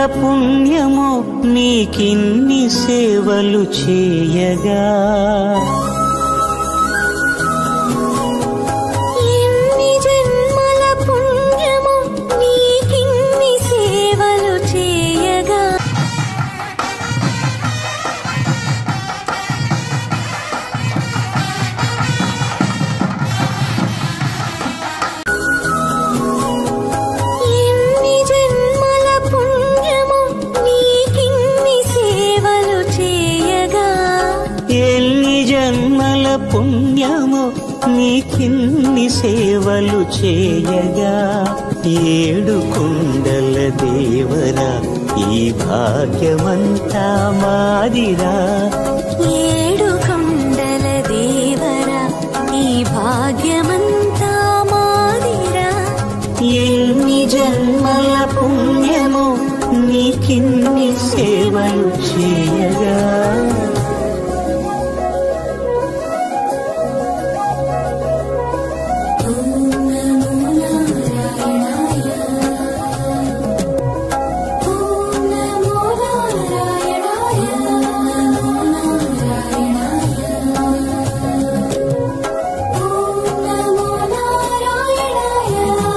పుణ్యము నీకిన్ని సేవలు చేయగా ఎన్ని జన్మల పుణ్యము నీకిన్ని సేవలు చేయగా ఎన్ని జన్మల పుణ్యము నీకిన్ని సేవలు చేయగా ఎన్ని జన్మల పుణ్యము నీకిన్ని సేవలు చేయగా ఏడు కుండల దేవరా ఈ భాగ్యమంతా మాదిరా ఏడు కొండల దేవరా ఈ భాగ్యమంతా మాదిరా ఎన్ని జన్మల పుణ్యము నీకిన్ని సేవలు చేయగా ఓం నమో నారాయణాయ నమో నారాయణాయ ఓం నమో నారాయణాయ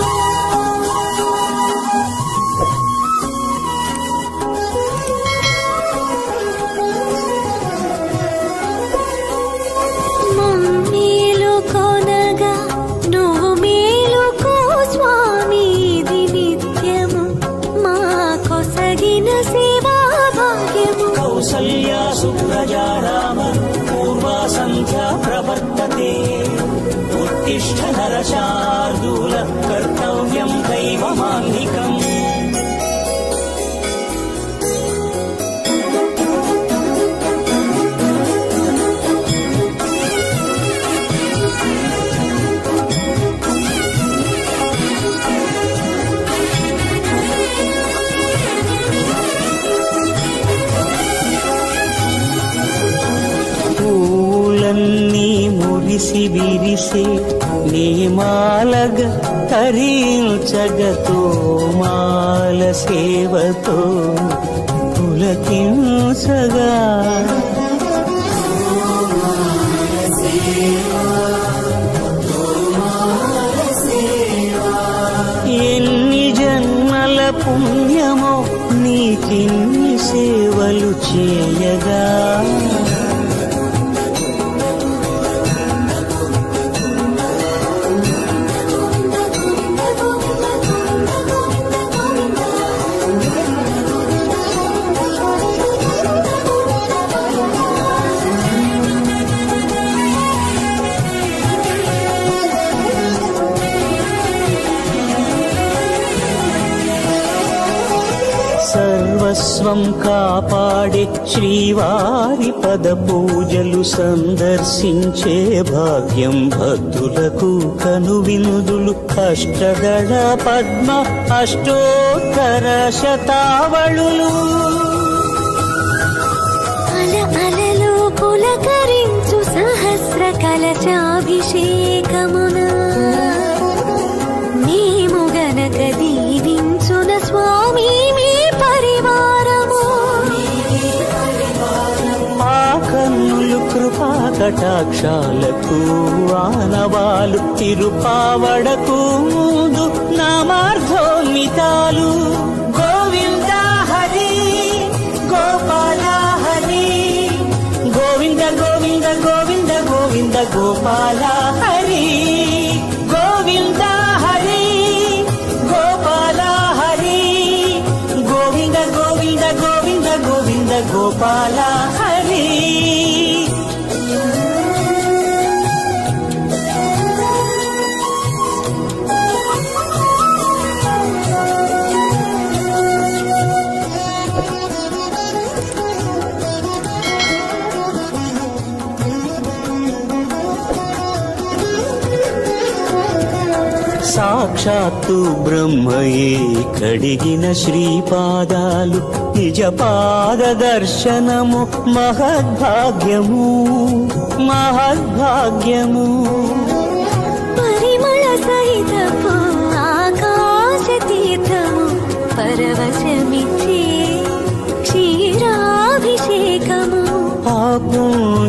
మమ్మేలు కొనగా నువ్వు మేలుకో స్వామి ఇది నిత్యము మా కొసగిన సేవా భాగ్యము కౌసల్యా సుప్రజా రామ పూర్వా సంధ్యా ప్రవర్తతే ఉత్తిష్ట నరశార్దూల కర్తవ్యం దైవమాన్నికం పూలన్నీ మురిసి విరిసే నీమాలగ తరించగతో మాల సేవతో పులకించగా ఎన్ని జన్మల పుణ్యమో నీకిన్ని సేవలు చేయగా సర్వస్వం కాపాడే శ్రీవారి పద పూజలు సందర్శించే భాగ్యం భక్తులకు కనువినుదులు అష్టదళ పద్మ అష్టోత్తర శతావళులు అల అలలో పులకరించు సహస్ర కలచాభిషేకమున మేము గనక దీవించున స్వామి మీ పరివారము ఆ కన్నులు కృపా కటాక్షాలకు ఆనవాలు తిరుపావడకు ముందు నామార్థోన్మితాలు గోవింద హరి గోపాల హరి గోవింద గోవింద గోవింద గోవింద గోపాల హరి గోవింద హరి గోపాల హరి గోవింద గోవింద గోవింద గోవింద గోపాల హరి సాక్షాత్తు బ్రహ్మయే కడిగిన శ్రీపాదాలు నిజ పాద దర్శనము మహద్భాగ్యము మహద్భాగ్యము పరిమళ సహితపు ఆకాశ తీర్థము పరవశమిచ్చే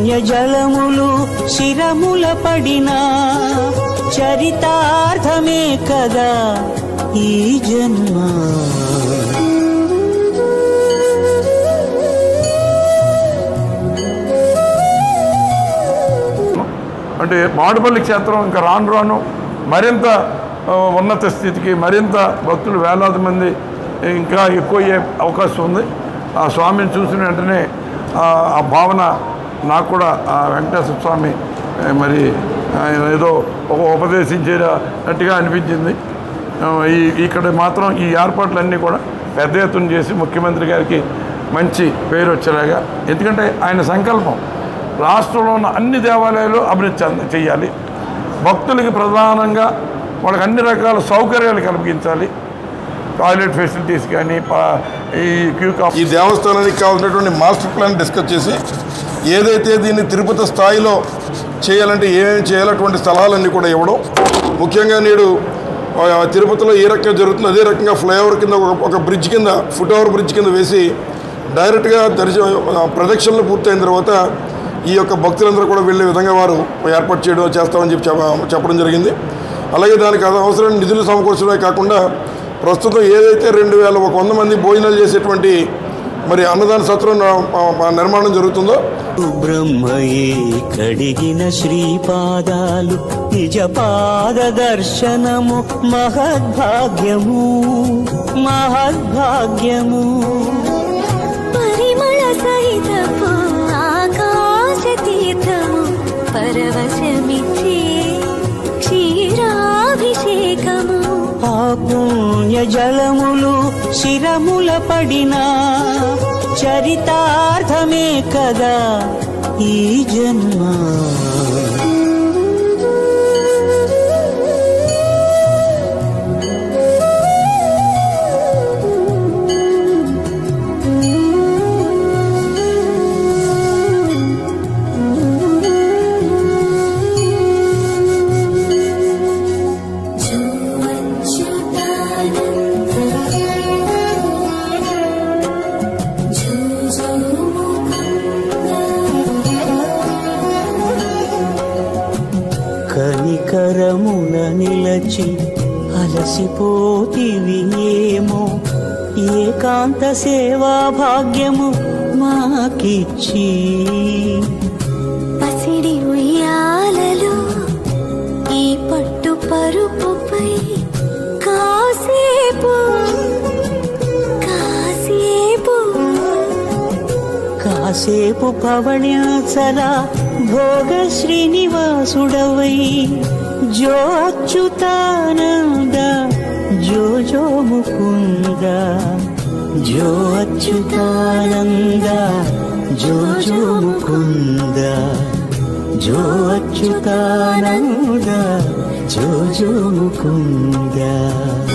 పుణ్యజలములు శిరముల పడినా చరితార్థమే కదా ఈ జన్మ అంటే మాడుపల్లి క్షేత్రం ఇంకా రాను రాను మరింత ఆ, ఉన్నత స్థితికి మరింత భక్తులు వేలాది మంది ఇంకా ఎక్కువ అయ్యే అవకాశం ఉంది ఆ స్వామిని చూసిన వెంటనే ఆ ఆ భావన నాకు కూడా ఆ వెంకటేశ్వర స్వామి ఆ, మరి ఆయన ఏదో ఒక ఉపదేశించేటట్టుగా అనిపించింది ఆ, ఈ ఇక్కడ మాత్రం ఈ ఏర్పాట్లన్నీ కూడా పెద్ద ఎత్తున చేసి ముఖ్యమంత్రి గారికి మంచి పేరు వచ్చేలాగా ఎందుకంటే ఆయన సంకల్పం రాష్ట్రంలో ఉన్న అన్ని దేవాలయాలు అభివృద్ధి చెంద చేయాలి భక్తులకి ప్రధానంగా వాళ్ళకి అన్ని రకాల సౌకర్యాలు కల్పించాలి టాయిలెట్ ఫెసిలిటీస్ కానీ పా- ఈ క్యూ కా ఈ దేవస్థానానికి కావాల్సినటువంటి మాస్టర్ ప్లాన్ డిస్కస్ చేసి ఏదైతే దీన్ని తిరుపతి స్థాయిలో చేయాలంటే ఏమేమి చేయాలటువంటి సలహాలన్నీ కూడా ఇవ్వడం ముఖ్యంగా నేడు ఆ, తిరుపతిలో ఏ రకంగా జరుగుతుందో అదే రకంగా ఫ్లైఓవర్ కింద ఒక ఒక బ్రిడ్జ్ కింద ఫుట్ ఓవర్ బ్రిడ్జ్ కింద వేసి డైరెక్ట్గా దర్శ ఆ, ప్రదక్షిణలు పూర్తయిన తర్వాత ఈ యొక్క భక్తులందరూ కూడా వెళ్ళే విధంగా వారు ఏర్పాటు చేయడం చేస్తామని చెప్పి చెప్ప- చెప్పడం జరిగింది అలాగే దానికి అవసరమైన నిధులు సమకూర్చడమే కాకుండా ప్రస్తుతం ఏదైతే రెండు వేల ఒక వంద మంది భోజనాలు చేసేటువంటి మరి అన్నదాన సత్రం ఆ, ఆ, నిర్మాణం జరుగుతుందో బ్రహ్మయే కడిగిన శ్రీపాదాలు నిజ పాద దర్శనము మహద్భాగ్యము మహద్భాగ్యము పరిమళ సహితపు ఆకాశ తీర్థము పరవశమిచ్చే క్షీరాభిషేకము ఆ పుణ్య జలములు శిరముల పడినా చరితార్థమే కదా ఈ జన్మ కనికరమున నిలచి అలసిపోతివి ఏమో ఏకాంత సేవా భాగ్యము మాకిచ్చి పసిడి ఉయ్యాలలో ఈ పట్టు పరుపుపై కాసేపు కాసేపు కాసేపు పవణ్యాచల భోగ శ్రీనివాసుడవై జో అచ్యుతానంద జో జో ముకుంద జో అచ్యుతానంద జో జో ముకుంద జో అచ్యుతానంద జో జో ముకుంద